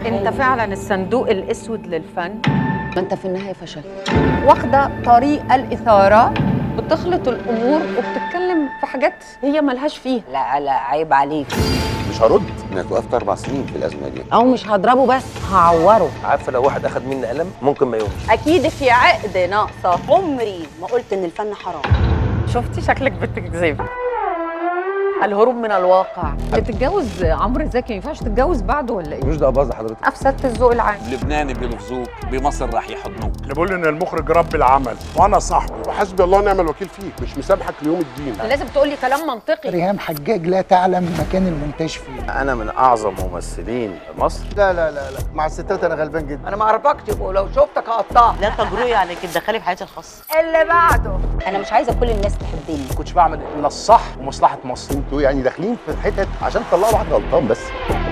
انت فعلا الصندوق الاسود للفن ما انت في النهايه فشلت واخده طريق الاثاره بتخلط الامور وبتتكلم في حاجات هي ملهاش فيها لا لا عيب عليك مش هرد انك وقفت اربع سنين في الازمه دي او مش هضربه بس هعوره عارفه لو واحد اخد مني قلم ممكن ما يقومش اكيد في عقد ناقصه عمري ما قلت ان الفن حرام شفتي شكلك بتكذبي الهروب من الواقع بتتجوز عمرو زكي ما ينفعش تتجوز بعده ولا ايه مش ده باظ حضرتك افسدت الذوق العام لبنان بيلفظوك بمصر راح يحضنوك اللي بقول ان المخرج رب العمل وانا صاحبه وحسبي الله ونعم الوكيل فيك مش مسامحك ليوم الدين لازم تقولي كلام منطقي ريهام حجاج لا تعلم مكان المونتاج فين انا من اعظم ممثلين مصر لا لا لا لا مع الستات انا غلبان جدا انا ما اعرفكش ولو شفتك هقطعك لا تجرؤي عليك تدخلي في حياتي الخاصه اللي بعده انا مش عايزه كل الناس تحبني ما كنتش بعمل الا الصح ومصلحه مصر انتوا يعني داخلين في حتت عشان تطلعوا واحد غلطان بس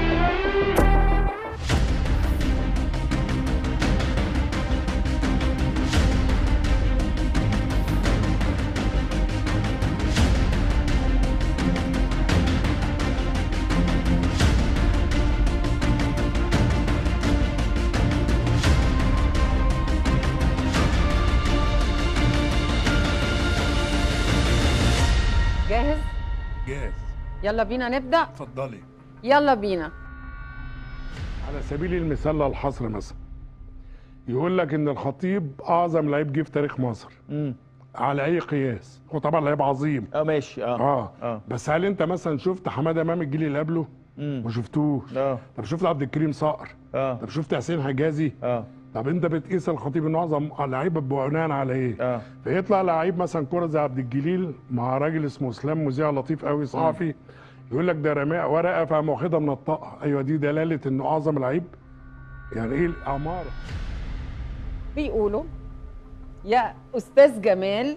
جاهز جاهز يلا بينا نبدا اتفضلي يلا بينا على سبيل المثال للحصر مثلا يقول لك ان الخطيب اعظم لعيب جه في تاريخ مصر على اي قياس هو طبعا لعيب عظيم اه ماشي اه اه, آه. بس هل انت مثلا شفت حماده امام الجيل اللي قبله ما شفتوش اه طب شفت عبد الكريم صقر اه طب شفت حسين حجازي اه طب انت بتقيس الخطيب انه اعظم لعيب بناء على ايه اه فيطلع لعيب مثلا كوره زي عبد الجليل مع راجل اسمه اسلام مذيع لطيف قوي صحفي يقول لك ده رماء ورقه فقام واخدها من الطاقه ايوه دي دلاله انه اعظم لعيب يعني ايه الاماره بيقولوا يا استاذ جمال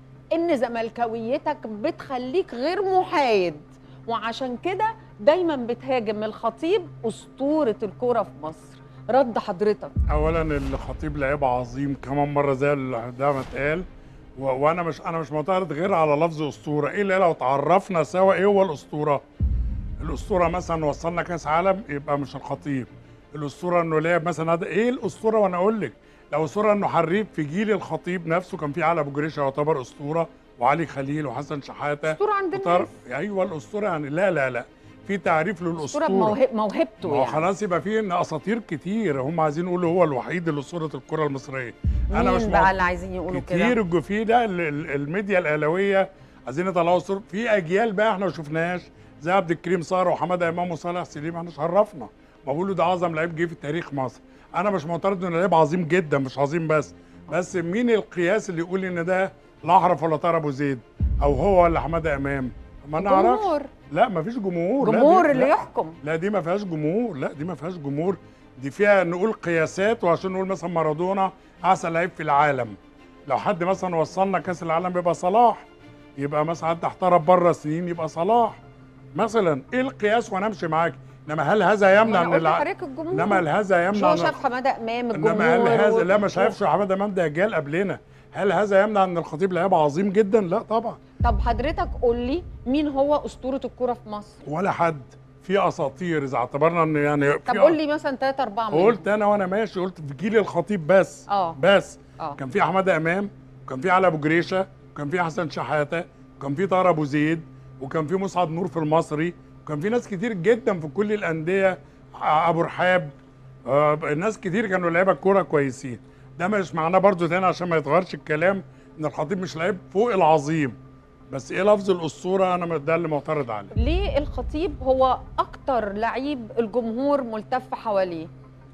ان زملكاويتك بتخليك غير محايد وعشان كده دايما بتهاجم الخطيب اسطوره الكوره في مصر رد حضرتك اولا الخطيب لعيب عظيم كمان مره زي اللي ده ما اتقال و- وانا مش انا مش معترض غير على لفظ اسطوره ايه اللي لو تعرفنا سوا ايه هو الاسطوره الاسطوره مثلا وصلنا كاس عالم يبقى مش الخطيب الاسطوره انه لعب مثلا هذا ايه الاسطوره وانا اقول لك لو اسطوره انه حريف في جيل الخطيب نفسه كان في علي ابو جريشه يعتبر اسطوره وعلي خليل وحسن شحاته اسطوره عند وطار- الناس ايوه الاسطوره يعني لا لا لا في تعريف اسطوره للاسطوره بموهب موهبته ما هو يعني خلاص يبقى في ان اساطير كتير هم عايزين يقولوا هو الوحيد اللي اسطوره الكره المصريه انا مش مين مع- بقى اللي عايزين يقولوا كتير كده الجو- في ده ال- ال- الميديا الاهلاويه عايزين يطلعوا صور في اجيال بقى احنا ما شفناهاش زي عبد الكريم صار وحماده امام وصالح سليم احنا مش عرفنا ما بيقولوا ده اعظم لعيب جه في تاريخ مصر انا مش معترض انه لعيب عظيم جدا مش عظيم بس بس مين القياس اللي يقول ان ده لا احرف ولا طار ابو زيد او هو ولا حماده امام ما نعرفش جمهور لا ما فيش جمهور لا دي- جمهور اللي لا. يحكم لا دي ما فيهاش جمهور لا دي ما فيهاش جمهور دي فيها نقول قياسات وعشان نقول مثلا مارادونا احسن لعيب في العالم لو حد مثلا وصلنا كاس العالم يبقى صلاح يبقى مثلا حد احترف بره سنين يبقى صلاح مثلا ايه القياس وانا امشي معاك انما هل هذا يمنع انا ان قلت الع... حضرتك الجمهور انما هل هذا مش يمنع هو ان شاف حماده امام انما هل الجمهور هذا و- لا ما شافش حماده امام ده جال قبلنا هل هذا يمنع ان الخطيب لعيب عظيم جدا لا طبعا طب حضرتك قول لي مين هو اسطوره الكوره في مصر ولا حد في اساطير اذا اعتبرنا ان يعني طب في قول لي مثلا ثلاثة أربعة منهم قلت انا وانا ماشي قلت في جيل الخطيب بس اه بس اه كان في حماده امام وكان في علي ابو جريشه وكان في حسن شحاته وكان في طاهر ابو زيد وكان في مسعد نور في المصري وكان في ناس كتير جدا في كل الانديه ع- ابو رحاب آه ناس كتير كانوا لعيبه كوره كويسين ده مش معناه برضو تاني عشان ما يتغيرش الكلام ان الخطيب مش لعيب فوق العظيم بس ايه لفظ الاسطوره انا ده اللي معترض عليه ليه الخطيب هو أكتر لعيب الجمهور ملتف حواليه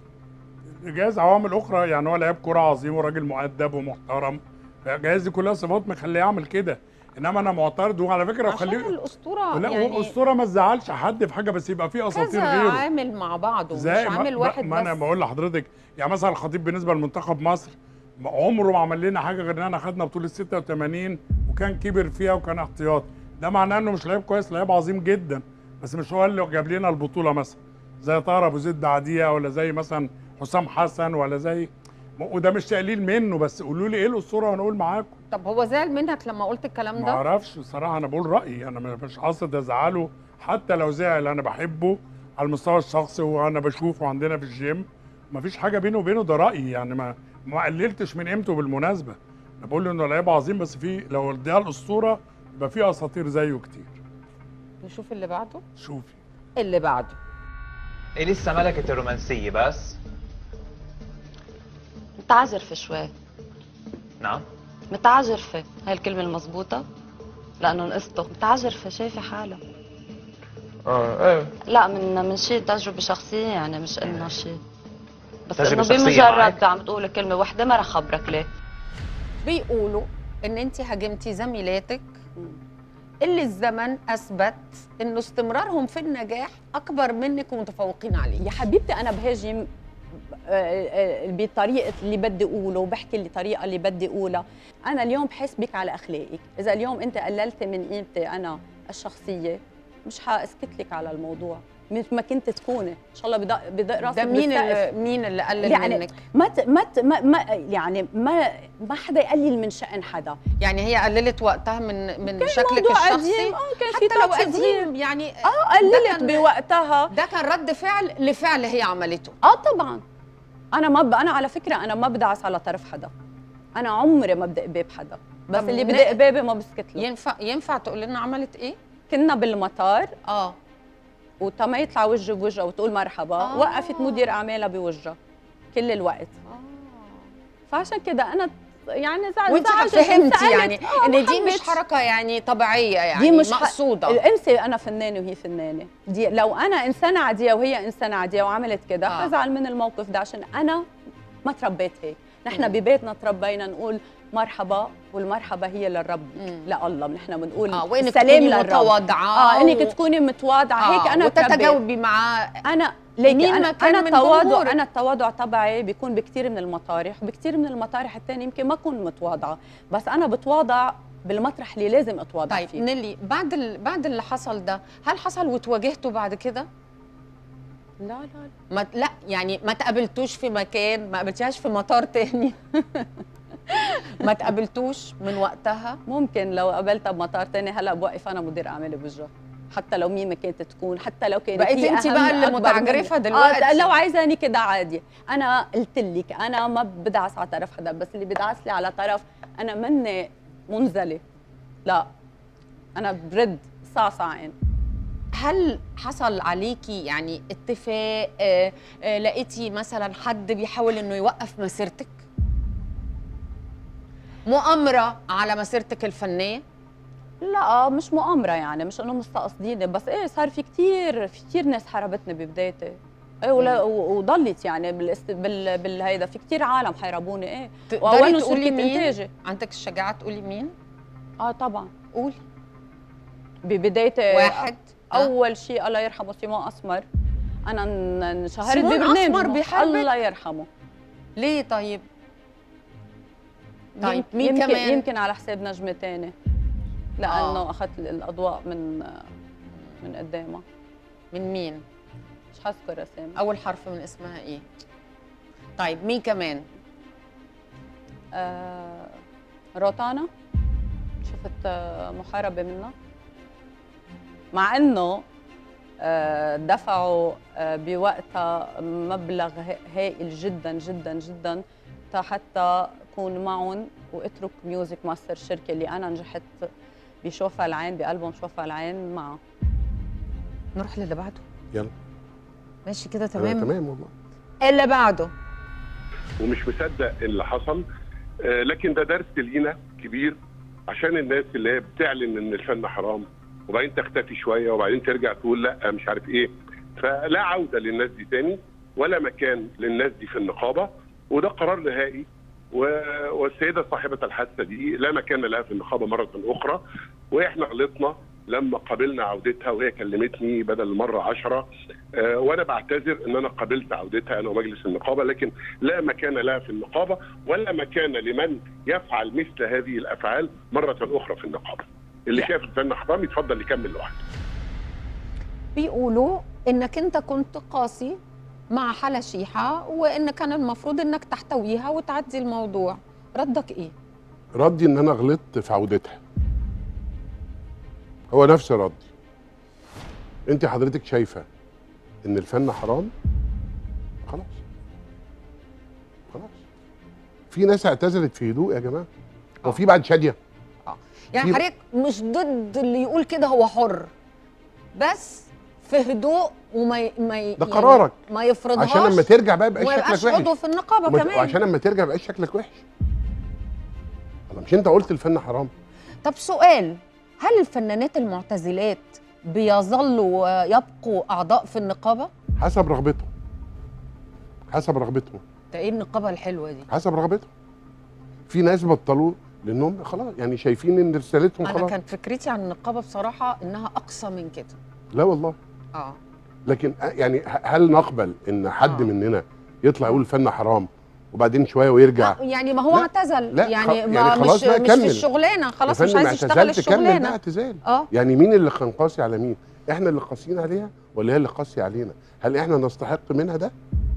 جايز عوامل اخرى يعني هو لعيب كوره عظيم وراجل مؤدب ومحترم جايز دي كلها صفات مخليه يعمل كده انما انا معترض وعلى فكره عشان وخليه الأسطورة لا يعني والاسطوره ما تزعلش حد في حاجه بس يبقى في اساطير كذا غيره عامل مع بعضه مش زي ما- عامل ما- واحد ما انا بس بقول لحضرتك يعني مثلا الخطيب بالنسبه لمنتخب مصر ما عمره ما عمل لنا حاجه غير ان احنا خدنا بطوله 86 وكان كبر فيها وكان احتياطي ده معناه انه مش لعيب كويس لعيب عظيم جدا بس مش هو اللي جاب لنا البطوله مثلا زي طاهر ابو زيد دعديه ولا زي مثلا حسام حسن ولا زي وده مش تقليل منه بس قولوا لي ايه الاسطوره وانا اقول معاكم طب هو زعل منك لما قلت الكلام ما ده اعرفش صراحه انا بقول رايي انا مش قاصد ازعله حتى لو زعل انا بحبه على المستوى الشخصي وانا بشوفه عندنا في الجيم مفيش حاجه بينه وبينه ده رايي يعني ما ما قللتش من قيمته بالمناسبه انا بقول انه لعيب عظيم بس في لو ده الاسطوره يبقى في اساطير زيه كتير نشوف اللي بعده شوفي اللي بعده إيه لسه ملكة الرومانسية بس متعجرفة شوي نعم متعجرفة هاي الكلمة المضبوطة لأنه نقصته متعجرفة شايفة حالها اه ايه لا من من شيء تجربة شخصية يعني مش إنه شيء بس تجربة إنه شخصية معك؟ بمجرد عم تقول كلمة واحدة ما رح خبرك ليه بيقولوا ان انت هاجمتي زميلاتك اللي الزمن اثبت انه استمرارهم في النجاح اكبر منك ومتفوقين عليه يا حبيبتي انا بهاجم آه، آه، بطريقه اللي بدي اقوله وبحكي الطريقه اللي بدي اقولها انا اليوم بحاسبك على اخلاقك اذا اليوم انت قللتي من قيمتي انا الشخصيه مش حاسكت لك على الموضوع مثل ما كنت تكوني ان شاء الله بدق بدق راسك ده مين بالسقف. اللي مين اللي قلل يعني منك ما ت- ما ت- ما, ما يعني ما ما حدا يقلل من شأن حدا يعني هي قللت وقتها من من كان شكلك موضوع الشخصي قديم اه كان في حتى لو touch قديم قديم. يعني اه ده قللت كان- بوقتها ده كان رد فعل لفعل هي عملته اه طبعا انا ما ب... انا على فكره انا ما بدعس على طرف حدا انا عمري ما بدق باب حدا بس طب اللي ن- بدق بابي ما بسكت له ينفع ينفع تقول لنا عملت ايه كنا بالمطار اه وتما يطلع وجه بوجهه وتقول مرحبا آه. آه. وقفت مدير اعمالها بوجهها كل الوقت فعشان كده انا يعني زعل وانت زعجت فهمتي وسألت. يعني آه، ان ما دي مش حبيتش. حركه يعني طبيعيه يعني دي مش ح- مقصوده الانسه انا فنانه وهي فنانه دي لو انا انسانه عاديه وهي انسانه عاديه وعملت كده آه. آه. حزعل من الموقف ده عشان انا ما تربيت هيك نحن ببيتنا تربينا نقول مرحبا والمرحبا هي للرب مم. لا الله نحن بنقول اه وانك السلام تكوني للرب متواضعه اه انك و- تكوني متواضعه هيك انا تربيت. وتتجاوبي مع انا ليكي مين انا ما كان انا من التواضع جمهورك. انا التواضع تبعي بيكون بكثير من المطارح وبكثير من المطارح الثانيه يمكن ما اكون متواضعه بس انا بتواضع بالمطرح اللي لازم اتواضع طيب فيه نيلي بعد ال... بعد اللي حصل ده هل حصل وتواجهتوا بعد كده لا لا لا ما لا يعني ما تقابلتوش في مكان ما قابلتيهاش في مطار تاني ما تقابلتوش من وقتها ممكن لو قابلتها بمطار تاني هلا بوقف انا مدير اعمالي بوجهها حتى لو مين ما كانت تكون حتى لو كانت بقيت هي انت أهم بقى اللي أكبر متعجرفة مني. دلوقتي. آه لو عايزاني كده عادي انا قلت لك انا ما بدعس على طرف حدا بس اللي بدعس لي على طرف انا مني منزله لا انا برد صعصعين هل حصل عليكي يعني اتفاق آه آه لقيتي مثلا حد بيحاول انه يوقف مسيرتك مؤامره على مسيرتك الفنيه لا مش مؤامرة يعني مش انه مستقصديني بس ايه صار في كتير في كتير ناس حاربتني ببدايتي ايه ولا و- وضلت يعني بالاست بال بالهيدا في كتير عالم حاربوني ايه تقدري وأولهم تقولي شركة مين إنتاجي. عندك الشجاعه تقولي مين اه طبعا قولي ببدايتي واحد آه. اول شيء الله يرحمه سيمون اسمر انا ان- انشهرت سيمون ببرنامج أسمر بيحاربك؟ الله يرحمه ليه طيب طيب يم- مين يمكن كمان يمكن على حساب نجمة تاني لانه آه. اخذت الاضواء من من قدامها من مين مش حذكر اسامي اول حرف من اسمها ايه طيب مين كمان آه روتانا شفت آه محاربة منها مع انه آه دفعوا آه بوقتها مبلغ ها- هائل جدا جدا جدا تا حتى اكون معهم واترك ميوزك ماستر الشركه اللي انا نجحت بشوفها العين بالبوم شوفها العين معها نروح للي بعده يلا ماشي كده تمام تمام تمام والله اللي بعده ومش مصدق اللي حصل آه، لكن ده درس لينا كبير عشان الناس اللي هي بتعلن ان الفن حرام وبعدين تختفي شويه وبعدين ترجع تقول لا مش عارف ايه فلا عوده للناس دي تاني ولا مكان للناس دي في النقابه وده قرار نهائي و- والسيده صاحبه الحادثه دي لا مكان لها في النقابه مره اخرى واحنا غلطنا لما قابلنا عودتها وهي كلمتني بدل المره عشرة آه، وانا بعتذر ان انا قابلت عودتها انا ومجلس النقابه لكن لا مكان لها في النقابه ولا مكان لمن يفعل مثل هذه الافعال مره اخرى في النقابه. اللي شاف الفن حرام يتفضل يكمل لوحده. بيقولوا انك انت كنت قاسي مع حلا شيحه وان كان المفروض انك تحتويها وتعدي الموضوع ردك ايه ردي ان انا غلطت في عودتها هو نفس ردي انت حضرتك شايفه ان الفن حرام خلاص خلاص في ناس اعتزلت في هدوء يا جماعه هو في بعد شاديه يعني في- حضرتك مش ضد اللي يقول كده هو حر بس في هدوء وما ي... ما ي... ده قرارك. ما يفرضهاش عشان لما ترجع بقى يبقى وما شكلك يبقاش وحش عضو في النقابه وما- كمان وعشان لما ترجع يبقى شكلك وحش الله مش انت قلت الفن حرام طب سؤال هل الفنانات المعتزلات بيظلوا آه، يبقوا اعضاء في النقابه؟ حسب رغبتهم حسب رغبتهم ده ايه النقابه الحلوه دي؟ حسب رغبتهم في ناس بطلوا لانهم خلاص يعني شايفين ان رسالتهم انا خلاص كان فكرتي عن النقابه بصراحه انها اقصى من كده لا والله اه لكن يعني ه- هل نقبل ان حد مننا يطلع يقول الفن حرام وبعدين شويه ويرجع يعني ما هو لا، اعتزل لا، يعني, خ- ما يعني خلاص مش بقى مش كمل. في الشغلانه خلاص يا مش فندم عايز يشتغل اعتزلت كمل بقى الشغلانه اعتزال اه يعني مين اللي كان قاسي على مين احنا اللي قاسيين عليها ولا هي اللي قاسيه علينا هل احنا نستحق منها ده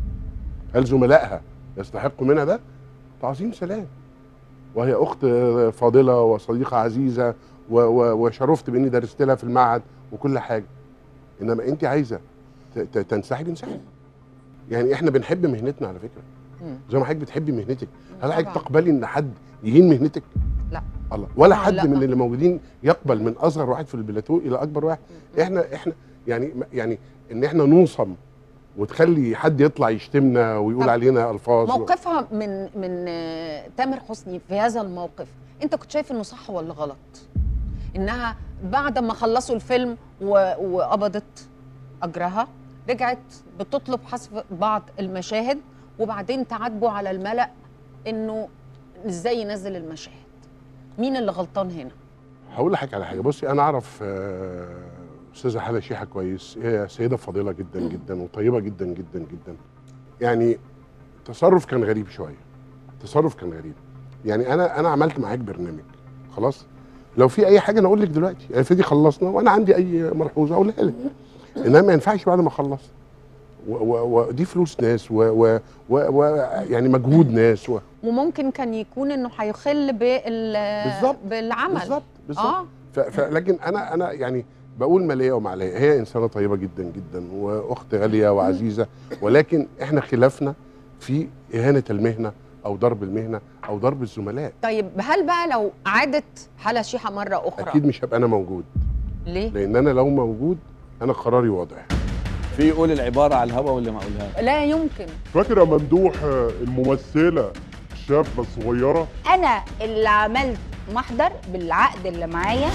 هل زملائها يستحقوا منها ده تعظيم سلام وهي اخت فاضله وصديقه عزيزه و- و- وشرفت باني درست لها في المعهد وكل حاجه انما انت عايزه ت- ت- تنسحبي انسحبي يعني احنا بنحب مهنتنا على فكره مم. زي ما حضرتك بتحبي مهنتك هل حضرتك طبعاً. تقبلي ان حد يهين مهنتك لا الله ولا طبعاً حد لا. من اللي موجودين يقبل من اصغر واحد في البلاتو الى اكبر واحد احنا احنا يعني يعني ان احنا نوصم وتخلي حد يطلع يشتمنا ويقول طب علينا الفاظ و- موقفها من من آه، تامر حسني في هذا الموقف انت كنت شايف انه صح ولا غلط انها بعد ما خلصوا الفيلم و- وقبضت اجرها رجعت بتطلب حذف بعض المشاهد وبعدين تعاتبوا على الملأ انه ازاي ينزل المشاهد مين اللي غلطان هنا هقول لحضرتك على حاجه بصي انا اعرف آه، استاذه حاله شيحه كويس هي سيده فاضله جدا جدا وطيبه جدا جدا جدا يعني تصرف كان غريب شويه تصرف كان غريب يعني انا انا عملت معاك برنامج خلاص لو في اي حاجه انا اقول لك دلوقتي يعني افرضي خلصنا وانا عندي اي ملحوظه اقولها لك انما ما ينفعش بعد ما اخلص و- و- ودي فلوس ناس و, و, و, و يعني مجهود ناس و وممكن كان يكون انه هيخل بال بالظبط بالعمل بالظبط بالظبط اه ف... ف... لكن انا انا يعني بقول ما ليا وما عليا هي انسانه طيبه جدا جدا واخت غاليه وعزيزه ولكن احنا خلافنا في اهانه المهنه او ضرب المهنه او ضرب الزملاء طيب هل بقى لو عادت حالة شيحة مرة أخرى اكيد مش هبقى انا موجود ليه؟ لان انا لو موجود انا قراري واضح في يقول العباره على الهوا واللي ما اقولها لا يمكن فاكر يا ممدوح آه، الممثله شابه صغيره انا اللي عملت محضر بالعقد اللي معايا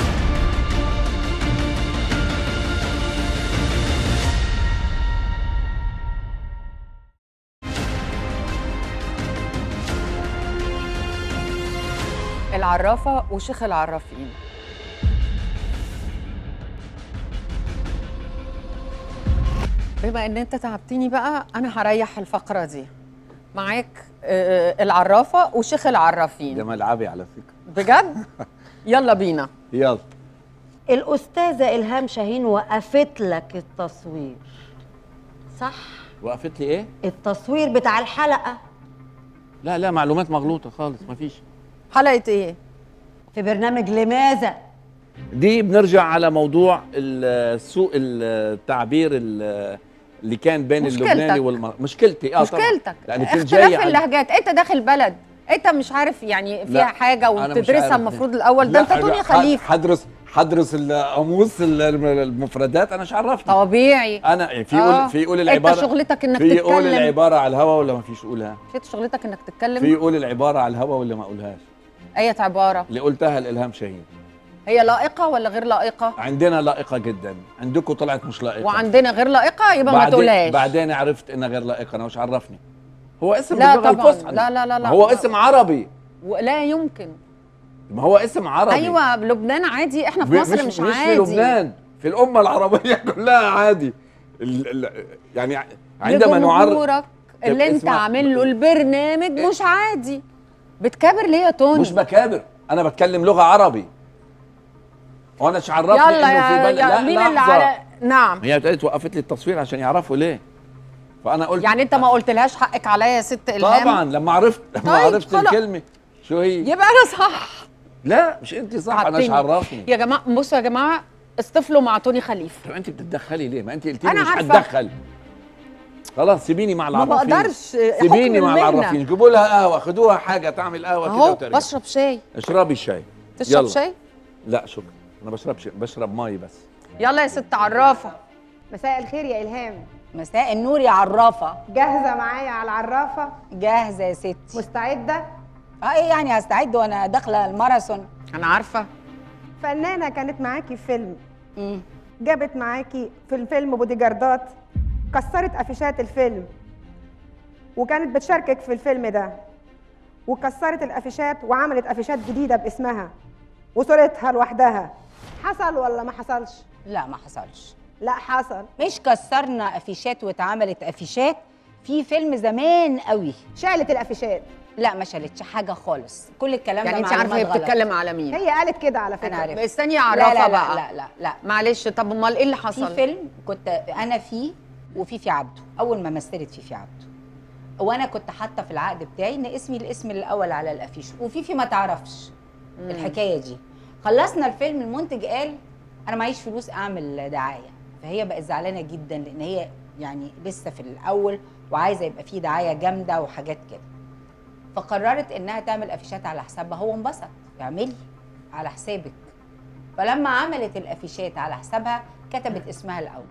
العرافة وشيخ العرافين بما ان انت تعبتني بقى انا هريح الفقرة دي معاك آه، العرافة وشيخ العرافين ده ملعبي على فكره بجد؟ يلا بينا يلا الأستاذة إلهام شاهين وقفت لك التصوير صح؟ وقفت لي ايه التصوير بتاع الحلقة لا لا معلومات مغلوطه خالص مفيش حلقة ايه؟ في برنامج لماذا؟ دي بنرجع على موضوع ال- سوء التعبير ال- اللي كان بين مشكلتك. اللبناني والمصري مشكلتي اه طبعاً. مشكلتك لان كنت اختلاف جاي على- اللهجات انت داخل بلد انت مش عارف يعني فيها لا، حاجة أنا مش وتدرسها عارف. المفروض الأول ده لا، انت توني لا، خليفة حدرس حدرس القاموس ال- المفردات انا مش عرفني طبيعي انا يعني في آه. يقول في يقول انت العباره شغلتك انك في يقول تتكلم العباره على الهوا ولا ما فيش يقولها شفت شغلتك انك تتكلم في يقول العباره على الهوا ولا ما اقولهاش اية عبارة اللي قلتها الالهام شاهين هي لائقة ولا غير لائقة؟ عندنا لائقه جدا عندكم طلعت مش لائقه وعندنا غير لائقة يبقى ما بعدين- تقولهاش بعدين عرفت انها غير لائقه انا مش عرفني هو اسم لا باللغة طبعا الفصحى. لا لا لا لا ما هو اسم عربي لا يمكن ما هو اسم عربي ايوه لبنان عادي احنا في ب- مصر مش, مش عادي في لبنان في الامه العربيه كلها عادي ال ال يعني عندما نعرف لجمهورك اللي انت اسمع. عامل له البرنامج مش عادي بتكابر ليه يا توني مش بكابر انا بتكلم لغه عربي وانا مش عرفني يلا انه في يا, بلد يا لا مين اللي لحظة. على نعم هي قالت وقفت لي التصوير عشان يعرفوا ليه فانا قلت يعني انت ما قلتلهاش حقك عليا يا ست الهام طبعا لما عرفت لما طيب، عرفت خلاص. الكلمه شو هي يبقى انا صح لا مش انت صح انا مش عدتني. عرفني يا جماعه بصوا يا جماعه اصطفلوا مع توني خليفه طب انت بتتدخلي ليه ما انت قلت لي أنا مش عارفة. هتدخل خلاص سيبيني مع ما العرافين بقدرش، حكم سيبيني مع المهنة. العرافين جيبوا لها قهوه خدوها حاجه تعمل قهوه كده اهو وترجع بشرب شاي اشربي الشاي تشرب يلا. شاي لا شكرا انا بشرب شاي. بشرب مي بس يلا يا ست عرافه مساء الخير يا الهام مساء النور يا عرافه جاهزه معايا على العرافه جاهزه يا ستي مستعده اه ايه يعني هستعد وانا داخله الماراثون انا عارفه فنانه كانت معاكي في فيلم جابت معاكي في الفيلم بودي جاردات كسرت افيشات الفيلم وكانت بتشاركك في الفيلم ده وكسرت الافيشات وعملت افيشات جديده باسمها وصورتها لوحدها حصل ولا ما حصلش لا ما حصلش لا حصل مش كسرنا افيشات واتعملت افيشات في فيلم زمان قوي شالت الافيشات لا ما شالتش حاجه خالص كل الكلام يعني ده انت عارفه هي معلومات غلط. بتتكلم على مين هي قالت كده على فكره انا عارفه استني يا لا عرافه لا بقى لا لا لا, لا. معلش طب امال ايه اللي حصل في فيلم كنت انا فيه وفيفي عبده اول ما مثلت فيفي عبده وانا كنت حاطه في العقد بتاعي ان اسمي الاسم الاول على الافيش وفيفي ما تعرفش مم. الحكايه دي خلصنا الفيلم المنتج قال انا معيش فلوس اعمل دعايه فهي بقت زعلانه جدا لان هي يعني لسه في الاول وعايزه يبقى فيه دعايه جامده وحاجات كده فقررت انها تعمل افيشات على حسابها هو انبسط اعملي على حسابك فلما عملت الافيشات على حسابها كتبت اسمها الاول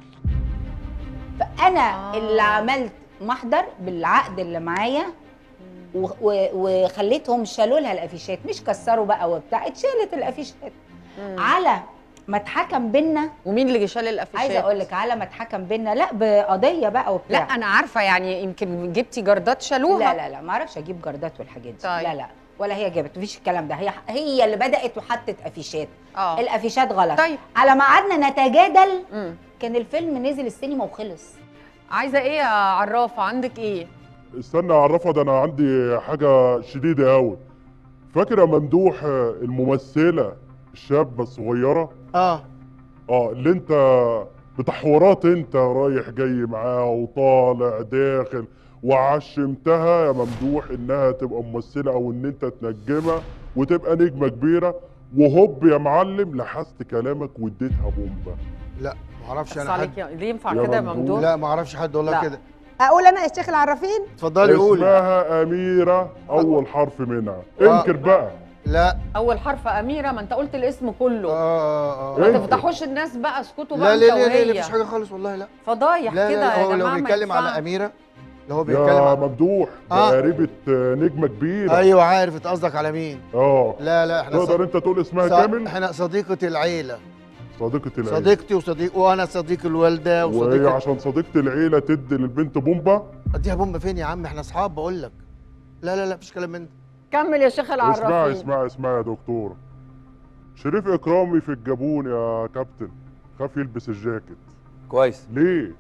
فانا آه. اللي عملت محضر بالعقد اللي معايا و- و- وخليتهم شالوا لها الافيشات مش كسروا بقى وبتاع اتشالت الافيشات على ما اتحكم بينا ومين اللي شال الافيشات عايزه اقول لك على ما اتحكم بينا لا بقضيه بقى لا وبتاع انا عارفه يعني يمكن جبتي جردات شالوها لا لا لا ما اعرفش اجيب جردات والحاجات دي طيب. لا لا ولا هي جابت مفيش الكلام ده هي هي اللي بدات وحطت افيشات اه الافيشات غلط طيب. على ما قعدنا نتجادل مم. كان الفيلم نزل السينما وخلص عايزه ايه يا عرافه عندك ايه استنى اعرفها ده انا عندي حاجه شديده قوي فاكر يا ممدوح آه، الممثله الشابه الصغيره اه اه اللي انت بتاع حوارات انت رايح جاي معاها وطالع داخل وعشمتها يا ممدوح انها تبقى ممثله او ان انت تنجمها وتبقى نجمه كبيره وهوب يا معلم لحست كلامك واديتها بومبا لا ما اعرفش بس انا عليك حد يا- ليه ينفع يا كده يا ممدوح. ممدوح لا ما اعرفش حد والله لا. كده اقول انا يا شيخ العرافين اتفضلي قولي اسمها اميره اول حرف منها آه. انكر بقى لا اول حرف اميره ما انت قلت الاسم كله اه اه ما اه انت. تفتحوش الناس بقى اسكتوا لا بقى لا انت لا لا وهي مفيش حاجه خالص والله لا فضايح لا كده لا يا هو لو جماعه ما بيتكلم على ينفعش. اميره لو هو بيتكلم يا على ممدوح آه. ده قريبة آه، نجمة كبيرة ايوه عارف انت قصدك على مين اه لا لا احنا تقدر صد- انت تقول اسمها ص- كامل احنا صديقة العيلة صديقة العيلة صديقتي وصديق وانا صديق الوالدة وهي وصديق عشان صديقة العيلة تدي للبنت بومبا اديها بومب فين يا عم احنا اصحاب بقول لك لا لا لا مفيش كلام من ده كمل يا شيخ اسمعي العرافين اسمعي اسمعي يا دكتور شريف اكرامي في الجابون يا كابتن خاف يلبس الجاكيت كويس ليه؟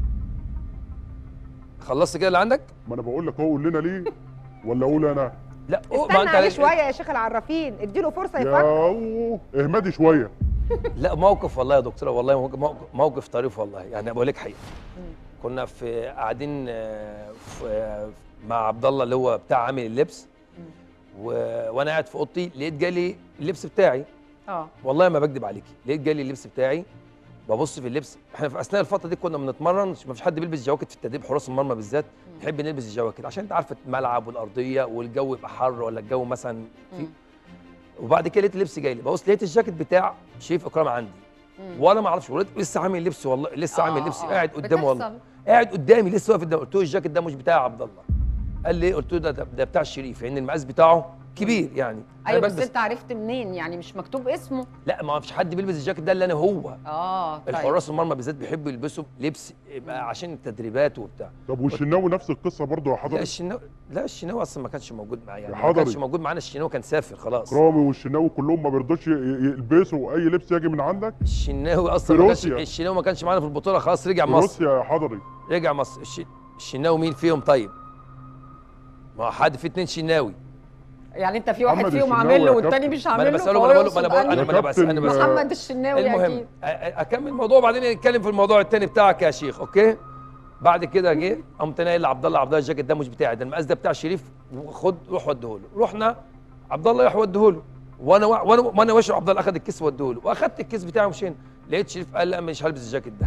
خلصت كده اللي عندك؟ ما انا بقول لك هو قول لنا ليه ولا اقول انا لا استنى عليه شويه يا شيخ العرافين اديله فرصه يا يفكر أوه، اهمدي شويه لا موقف والله يا دكتوره والله موقف- موقف, موقف طريف والله يعني بقول لك حقيقه كنا في قاعدين آه، في آه، مع عبد الله اللي هو بتاع عامل اللبس و... وانا قاعد في اوضتي لقيت جالي اللبس بتاعي اه والله ما بكذب عليكي لقيت جالي اللبس بتاعي ببص في اللبس احنا في اثناء الفتره دي كنا بنتمرن ما فيش حد بيلبس جواكت في التدريب حراس المرمى بالذات نحب نلبس الجواكت عشان انت عارفه الملعب والارضيه والجو يبقى حر ولا الجو مثلا في وبعد كده لقيت اللبس جاي لي ببص لقيت الجاكيت بتاع شريف اكرام عندي وانا ما اعرفش ولد لسه عامل لبس والله لسه عامل لبس قاعد قدامه والله بتحصل. قاعد قدامي لسه واقف قدامي قلت له الجاكيت ده مش بتاع يا عبد الله قال لي إيه؟ قلت له ده, ده, ده بتاع الشريف لان المقاس بتاعه كبير يعني أنا ايوه بس بلبس- انت عرفت منين يعني مش مكتوب اسمه لا ما فيش حد بيلبس الجاكيت ده الا انا هو اه طيب الحراس المرمى بالذات بيحبوا يلبسوا لبس يبقى عشان التدريبات وبتاع طب والشناوي نفس القصه برضه يا لا حضرتك الشناوي لا الشناوي اصلا ما كانش موجود معايا يعني يا ما كانش حضري. موجود معانا الشناوي كان سافر خلاص اكرامي والشناوي كلهم ما بيرضوش ي- ي- يلبسوا اي لبس يجي من عندك الشناوي اصلا في ما كانش روسيا. الشناوي ما كانش معانا في البطوله خلاص رجع في مصر روسيا يا حضري رجع مصر الش... الشناوي مين فيهم طيب؟ ما هو حد في اتنين شناوي يعني انت في واحد محمد فيهم الشناوي عامل له يا والتاني كابتن. مش ما عامل انا له بساله فهو ما انا بقول يقصد ما انا بقول أنهي؟ انا ما انا بس انا بس محمد الشناوي المهم اكيد أ- أ- اكمل الموضوع وبعدين نتكلم في الموضوع التاني بتاعك يا شيخ اوكي بعد كده جه قمت انا قايل لعبد الله عبد الله الجاكيت ده مش بتاعي ده المقاس ده بتاع شريف خد روح وديه له رحنا عبد الله راح وديه له وانا وا- وانا وانا وش عبد الله اخذ الكيس وديه له واخدت الكيس بتاعي ومشينا لقيت شريف قال لا مش هلبس الجاكيت ده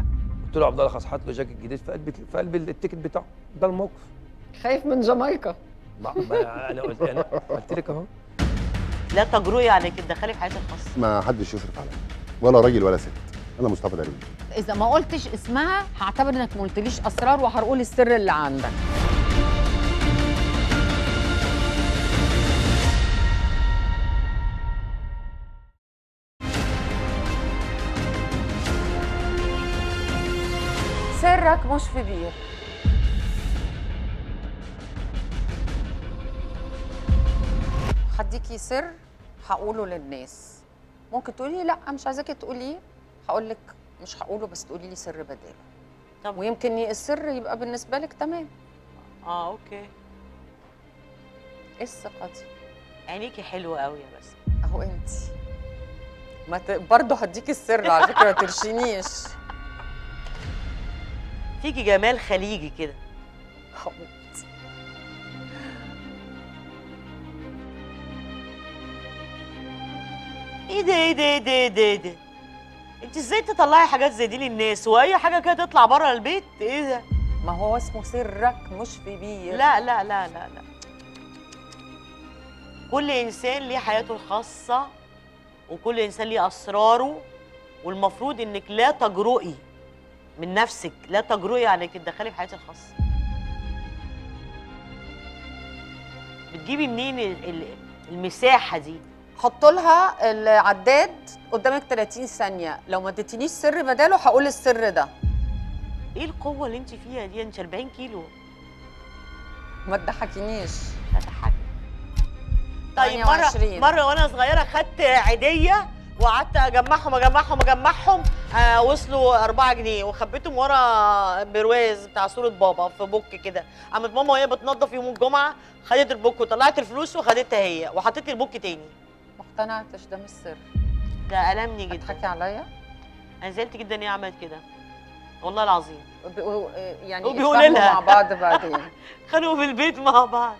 قلت له عبد الله خلاص هات له جاكيت جديد في قلب في قلب التيكت بتاعه ده الموقف خايف من جامايكا ما ما انا قلت انا قلت لك اهو لا تجرؤي عليك تدخلي في حياتي الخاصه ما حدش يصرف عليا ولا راجل ولا ست انا مصطفى العلوي اذا ما قلتش اسمها هعتبر انك ما قلتليش اسرار وهقول السر اللي عندك سرك مش في بير هديكي سر هقوله للناس ممكن تقولي لا مش عايزاكي تقوليه هقول لك مش هقوله بس تقولي لي سر بداله طب ويمكن ي- السر يبقى بالنسبه لك تمام اه اوكي ايه الثقه دي عينيكي حلوه قوي يا بس اهو انت ما ت... برضه هديكي السر على فكره ما ترشينيش فيكي جمال خليجي كده ايه ده ايه ده ايه ده ايه ده ايه ده انت ازاي تطلعي حاجات زي دي للناس واي حاجه كده تطلع بره البيت ايه ده ما هو اسمه سرك مش في بير لا لا لا لا لا كل انسان ليه حياته الخاصه وكل انسان ليه اسراره والمفروض انك لا تجرؤي من نفسك لا تجرؤي على انك تدخلي في حياتي الخاصه بتجيبي منين ال- ال- المساحه دي حط لها العداد قدامك 30 ثانيه لو ما اديتنيش سر بداله هقول السر ده ايه القوه اللي انت فيها دي انت 40 كيلو ما تضحكينيش هضحكك طيب مره 28. مره وانا صغيره خدت عيديه وقعدت اجمعهم اجمعهم اجمعهم آه وصلوا 4 جنيه وخبيتهم ورا برواز بتاع صوره بابا في بوك كده قامت ماما وهي بتنظف يوم الجمعه خدت البوك وطلعت الفلوس وخدتها هي وحطيت لي البوك تاني ما اقتنعتش ده مش سر ده ألمني جدا بتضحكي عليا انا زعلت جدا ان هي عملت كده والله العظيم ب- يعني وبيقول اتفاهموا لها. مع بعض بعدين كانوا في البيت مع بعض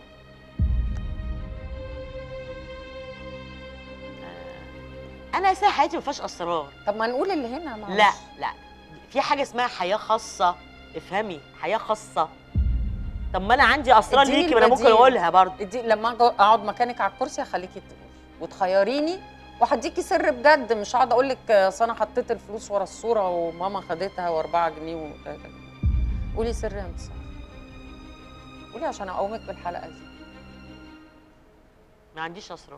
آه، انا اساسا حياتي ما فيهاش اسرار طب ما نقول اللي هنا معلش لا لا في حاجه اسمها حياه خاصه افهمي حياه خاصه طب ما انا عندي اسرار اديني ليكي ما انا ممكن البديل. اقولها برضه ادي لما أجي اقعد مكانك على الكرسي هخليكي تقولي وتخيريني وهديكي سر بجد مش هقعد اقول لك اصل انا حطيت الفلوس ورا الصوره وماما خدتها و4 جنيه و3 جنيه قولي سر يا انتصار قولي عشان اقومك بالحلقه دي ما عنديش اسرار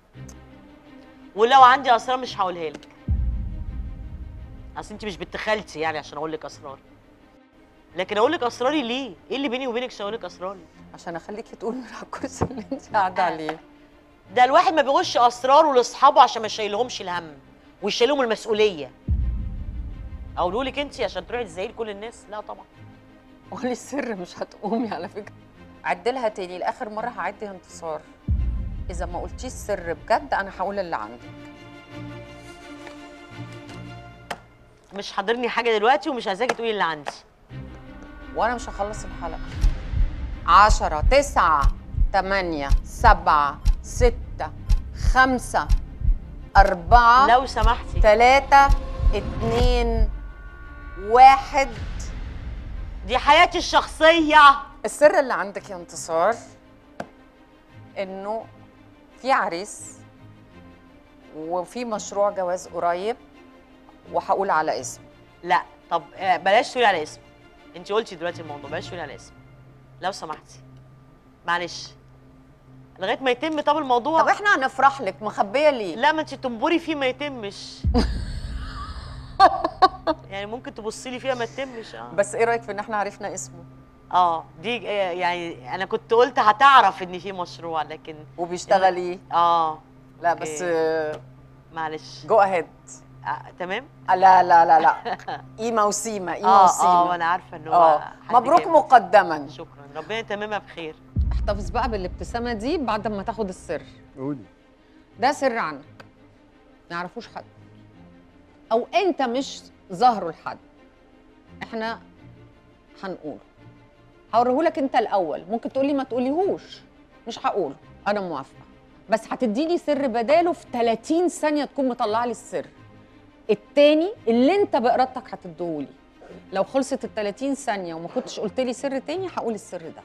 ولو عندي اسرار مش هقولها لك اصل انت مش بنت خالتي يعني عشان اقول لك اسرار لكن اقول لك اسراري ليه ايه اللي بيني وبينك عشان اقول لك اسراري عشان اخليكي تقولي من على الكرسي اللي انت قاعده عليه ده الواحد ما بيغش اسراره لاصحابه عشان ما يشيلهمش الهم ويشيلهم المسؤوليه اقوله لك انت عشان تروحي تزعلي كل الناس لا طبعا قولي السر مش هتقومي على فكره عدلها تاني لاخر مره هعد يا انتصار اذا ما قلتيش السر بجد انا هقول اللي عندك مش حاضرني حاجه دلوقتي ومش عايزاكي تقولي اللي عندي وانا مش هخلص الحلقه عشرة تسعة تمانية سبعة ستة خمسة أربعة لو سمحتي تلاتة اتنين واحد دي حياتي الشخصية السر اللي عندك يا انتصار انه في عريس وفي مشروع جواز قريب وهقول على اسم لا طب آه، بلاش تقولي على اسم انت قلتي دلوقتي الموضوع بلاش تقولي على اسم لو سمحتي معلش لغايه ما يتم طب الموضوع طب احنا هنفرح لك مخبيه ليه لا ما انت تنبري فيه ما يتمش يعني ممكن تبصي لي فيها ما تتمش اه بس ايه رايك في ان احنا عرفنا اسمه اه دي آه، يعني انا كنت قلت هتعرف ان في مشروع لكن وبيشتغل ايه اه لا بس أوكي. معلش جو اهيد آه، تمام لا لا لا لا قيمه وسيمه قيمه اه وسيمه اه وانا عارفه ان هو اه حد مبروك جامد. مقدما شكرا ربنا يتممها بخير احتفظ بقى بالابتسامه دي بعد ما تاخد السر قولي ده سر عنك ما يعرفوش حد او انت مش ظاهره لحد احنا هنقوله هوريهولك انت الاول ممكن تقولي ما تقوليهوش مش هقوله انا موافقه بس هتديني سر بداله في 30 ثانيه تكون مطلع لي السر التاني اللي انت بارادتك هتديهولي لو خلصت ال 30 ثانيه وما كنتش قلت لي سر تاني هقول السر ده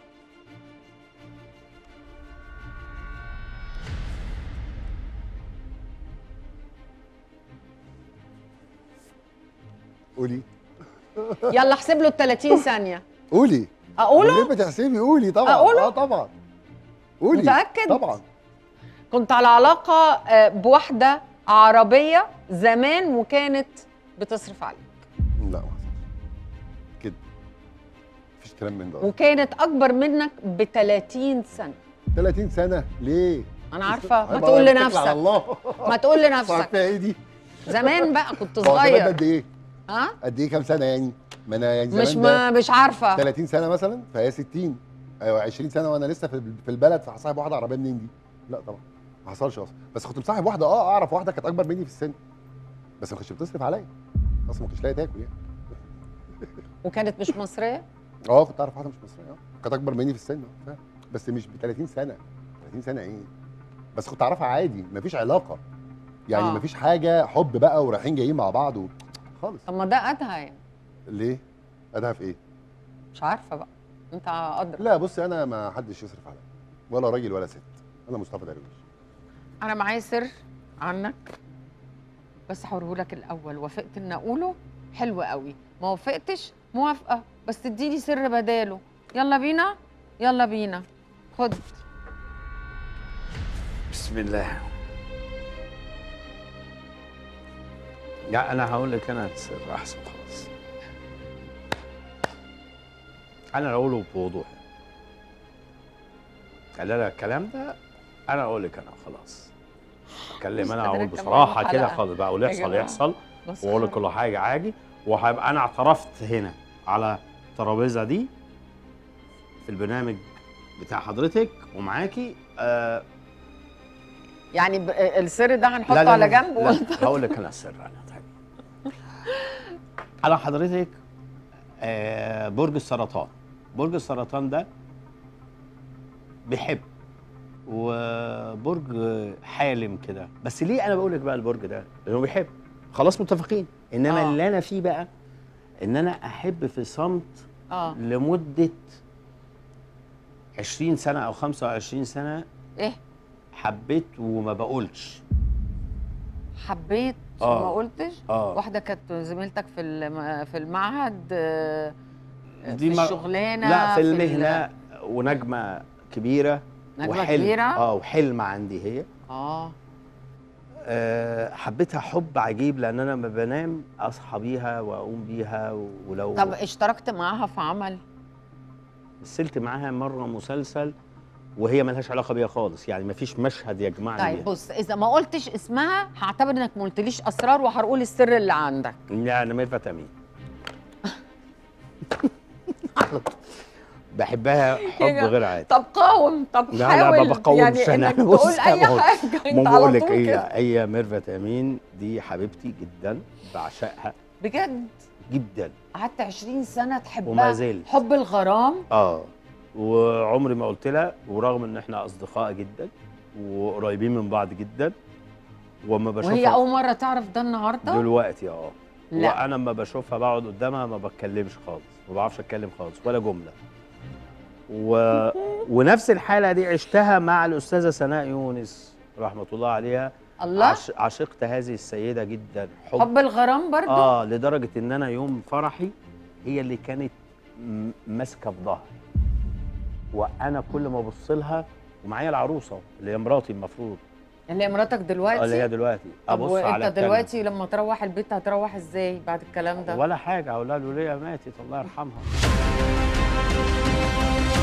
قولي يلا احسب له ال 30 ثانيه قولي اقوله ليه بتحسبي قولي طبعا أقوله؟ اه طبعا قولي متأكد؟ طبعا كنت على علاقه آه، بواحده عربيه زمان وكانت بتصرف عليك لا ما حصلش كده مفيش كلام من ده وكانت اكبر منك ب 30 سنه 30 سنه ليه انا عارفه ما عيب تقول عليك، اتكل لنفسك على الله ما تقول لنفسك عارفه ايه دي زمان بقى كنت هو زمان ده صغير قد ايه ها قد ايه كام سنه يعني ما انا يعني زمان مش ده ما مش عارفه 30 سنه مثلا فهي 60 ايوه 20 سنه وانا لسه في في البلد فهصاحب واحده عربيه منين دي لا طبعا ما حصلش اصلا بس كنت مصاحب واحده اه اعرف واحده كانت اكبر مني في السن بس ما كانتش بتصرف عليا اصلا ما كنتش لاقي تاكل يعني وكانت مش مصريه اه كنت اعرف واحده مش مصريه اه كانت اكبر مني في السن آه، فاهم بس مش ب 30 سنه 30 سنه ايه بس كنت اعرفها عادي مفيش علاقه يعني آه. مفيش حاجه حب بقى ورايحين جايين مع بعض و... خالص طب ما ده ادهى يعني ليه ادها في ايه مش عارفه بقى انت ادرى لا بصي انا ما حدش يصرف عليا ولا راجل ولا ست انا مصطفى درويش انا معايا سر عنك بس هوريهولك الاول وافقت ان اقوله حلو قوي ما وافقتش موافقه بس تديني سر بداله يلا بينا يلا بينا خد بسم الله لا انا هقول لك انا السر احسن خلاص انا اقوله بوضوح قال لها الكلام ده انا اقول لك انا خلاص اتكلم مش انا قادرة اقول أكمل بصراحه كده الحلقة. خالص بقى واللي يا يحصل جماعة. يحصل بس واقول لك كل حاجه عادي وهيبقى انا اعترفت هنا على الترابيزه دي في البرنامج بتاع حضرتك ومعاكي آه يعني ب- السر ده لا هنحطه لا على لا جنب لا وانت هقول لك انا السر انا طيب على حضرتك آه برج السرطان برج السرطان ده بيحب وبرج حالم كده بس ليه انا بقول لك بقى البرج ده لانه بيحب خلاص متفقين انما آه. اللي انا فيه بقى ان انا احب في صمت اه لمده 20 سنه او 25 سنه ايه حبيت وما بقولش حبيت آه. وما قلتش آه. واحده كانت زميلتك في الم- في المعهد آه، دي في ما- الشغلانه لا في ال- المهنه ونجمه كبيره نجمة وحلم كبيرة؟ اه وحلم عندي هي اه آه حبيتها حب عجيب لان انا لما بنام اصحى بيها واقوم بيها ولو طب اشتركت معاها في عمل مثلت معاها مره مسلسل وهي ملهاش علاقه بيا خالص يعني مفيش مشهد يجمعني طيب بيها بص اذا ما قلتش اسمها هعتبر انك ما قلتليش اسرار وهقول السر اللي عندك يعني ميرفت امين بحبها حب غير عادي طب قاوم طب لا حاول لا ما بقاومش يعني انا انك بص تقول اي أنا بقول- حاجه ما انت على بقول لك طول هي كده هي ميرفت امين دي حبيبتي جدا بعشقها بجد جدا قعدت 20 سنه تحبها وما زلت. حب الغرام اه وعمري ما قلت لها ورغم ان احنا اصدقاء جدا وقريبين من بعض جدا وما بشوفها وهي اول مره تعرف ده النهارده دلوقتي اه لا. وانا لما بشوفها بقعد قدامها ما بتكلمش خالص ما بعرفش اتكلم خالص ولا جمله و... ونفس الحاله دي عشتها مع الاستاذه سناء يونس رحمه الله عليها الله. عش... عشقت هذه السيده جدا حب, حب الغرام برضو اه لدرجه ان انا يوم فرحي هي اللي كانت م- ماسكه في ظهري وانا كل ما ابص لها ومعايا العروسه اللي هي مراتي المفروض اللي هي مراتك دلوقتي آه، اللي هي دلوقتي طب ابص على وانت الكنبة. دلوقتي لما تروح البيت هتروح ازاي بعد الكلام ده ولا حاجه اقول لها لوليا ماتت الله يرحمها